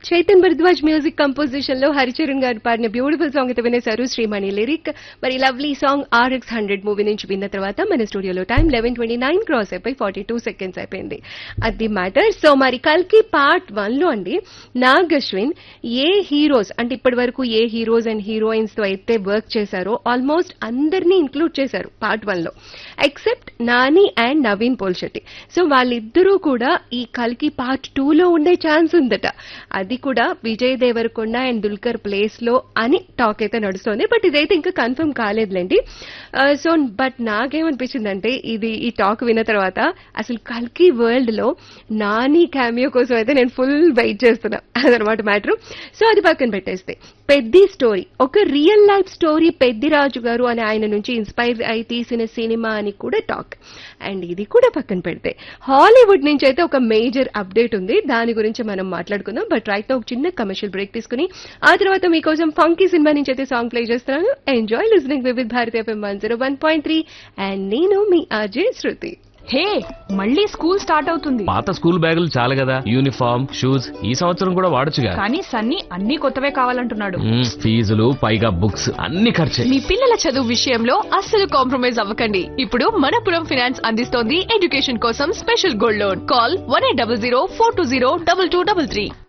Chaitan Bharadwaj music composition లో హరిచరణ్ గారు పాడిన బ్యూటిఫుల్ సాంగ్ అయితే వినేశారు శ్రీమణి లిరిక్ మరి lovely song RX hundred movie నుంచి విన్న తర్వాత మన స్టూడియోలో time eleven twenty nine cross అయిపోయి ఫార్టీ టూ సెకండ్స్ అయిపోయింది అది మ్యాటర్ సో మరి కల్కి పార్ట్ వన్ లో అండి నాగ్ అశ్విన్ ఏ హీరోస్ అంటే ఇప్పటి వరకు ఏ హీరోస్ అండ్ హీరోయిన్స్ తో అయితే వర్క్ చేశారో ఆల్మోస్ట్ అందరినీ ఇంక్లూడ్ చేశారు పార్ట్ వన్ లో except Nani and Naveen Polishetty so వాళ్ళిద్దరూ కూడా ఈ కల్కి పార్ట్ టూ లో ఉండే ఛాన్స్ ఉందట అది కూడా విజయ్ దేవరకొండ అండ్ దుల్కర్ ప్లేస్ లో అని టాక్ అయితే నడుస్తోంది బట్ ఇదైతే ఇంకా కన్ఫర్మ్ కాలేదులేండి సో బట్ నాకేమనిపించిందంటే ఇది ఈ టాక్ విన్న తర్వాత అసలు కల్కి వరల్డ్ లో నాని క్యామియో కోసం అయితే నేను ఫుల్ వెయిట్ చేస్తున్నా అదనమాట మ్యాటర్ సో అది పక్కన పెట్టేస్తే పెద్ది స్టోరీ ఒక real life story Peddiraju garu అని ఆయన నుంచి ఇన్స్పైర్ అయి తీసిన సినిమా అని కూడా టాక్ అండ్ ఇది కూడా పక్కన పెడితే హాలీవుడ్ నుంచి అయితే ఒక మేజర్ అప్డేట్ ఉంది దాని గురించి మనం మాట్లాడుకుందాం బట్ రైట్ ఒక చిన్న కమర్షియల్ బ్రేక్ తీసుకుని ఆ తర్వాత మీకోసం ఫంకీ సినిమా నుంచి అయితే సాంగ్ ప్లే చేస్తున్నాను enjoy listening Vividh Bharati FM one zero one point three and నేను మీ అజయ్ శృతి హే మళ్ళీ స్కూల్ స్టార్ట్ అవుతుంది పాత స్కూల్ బ్యాగులు చాలు కదా యూనిఫామ్ షూస్ ఈ సంవత్సరం కూడా వాడొచ్చుగా కానీ సన్నీ అన్ని కొత్తవే కావాలంటున్నాడు మ్మ్, ఫీజులు పైగా బుక్స్ అన్ని ఖర్చే మీ పిల్లల చదువు విషయంలో అస్సలు కాంప్రమైజ్ అవ్వకండి ఇప్పుడు మనపురం ఫినాన్స్ అందిస్తోంది ఎడ్యుకేషన్ కోసం special gold loan call one eight double zero four two zero double two double three